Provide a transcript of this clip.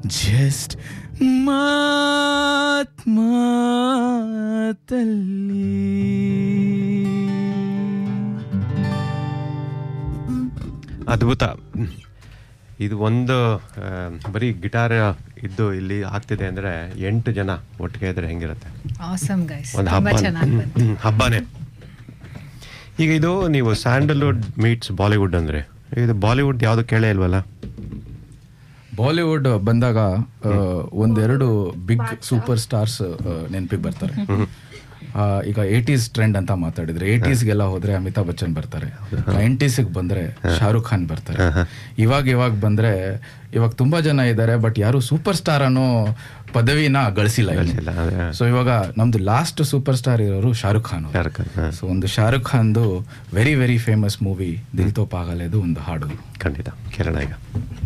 Just ಮಾತ್ ಮಾತಲ್ಲಿ ಅದ್ಭುತ ಇದು ಒಂದು ಆ, ಬರೀ ಗಿಟಾರ್ ಇದ್ದು ಇಲ್ಲಿ ಆಗ್ತಿದೆ ಅಂದ್ರೆ ಎಂಟು ಜನ ಒಟ್ಟಿಗೆ ಇದ್ರೆ ಹೆಂಗಿರುತ್ತೆ ಆಸಮ್ ಗೈಸ್ ಒಂದು ತುಂಬಾ ಹಬ್ಬ ಚೆನ್ನಾಗಿ ಬಂತು ಹಬ್ಬನೇ ಈಗ ಇದು ನೀವು ಸ್ಯಾಂಡಲ್ವುಡ್ ಮೀಟ್ಸ್ ಬಾಲಿವುಡ್ ಅಂದ್ರೆ ಇದು ಬಾಲಿವುಡ್ ಯಾವುದು ಕೇಳೇ ಇಲ್ವಲ್ಲ ಬಾಲಿವುಡ್ ಬಂದಾಗ ಆ, ಒಂದೆರಡು ಬಿಗ್ ಸೂಪರ್ ಸ್ಟಾರ್ಸ್ ನೆನಪಿಗೆ ಬರ್ತಾರೆ ಆ, ಈಗ ಏಟೀಸ್ ಟ್ರೆಂಡ್ ಅಂತ ಮಾತಾಡಿದ್ರೆ ಏಟೀಸ್ಗೆಲ್ಲ ಹೋದ್ರೆ ಅಮಿತಾಬ್ ಬಚ್ಚನ್ ಬರ್ತಾರೆ ನೈಂಟೀಸ್ ಬಂದ್ರೆ ಶಾರುಖ್ ಖಾನ್ ಬರ್ತಾರೆ ಇವಾಗ ಇವಾಗ ಬಂದ್ರೆ ಇವಾಗ ತುಂಬಾ ಜನ ಇದ್ದಾರೆ ಬಟ್ ಯಾರು ಸೂಪರ್ ಸ್ಟಾರ್ ಅನ್ನೋ ಪದವಿನ ಗಳಿಸಿಲ್ಲ ಗಳಿಸಿಲ್ಲ, ಅದೇ. ಸೊ ಇವಾಗ ನಮ್ದು ಲಾಸ್ಟ್ ಸೂಪರ್ ಸ್ಟಾರ್ ಇರೋರು ಶಾರುಖ್ ಖಾನ್ ಅವ್ರು. ಶಾರುಖ್ ಖಾನ್, ಹಾ. ಸೊ ಒಂದು ಶಾರುಖ್ ಖಾನ್ದು very very famous movie Dil To ಪಾಗಲೇದು ಒಂದು ಹಾಡು ಖಂಡಿತ ಕೇಳೋಣ ಈಗ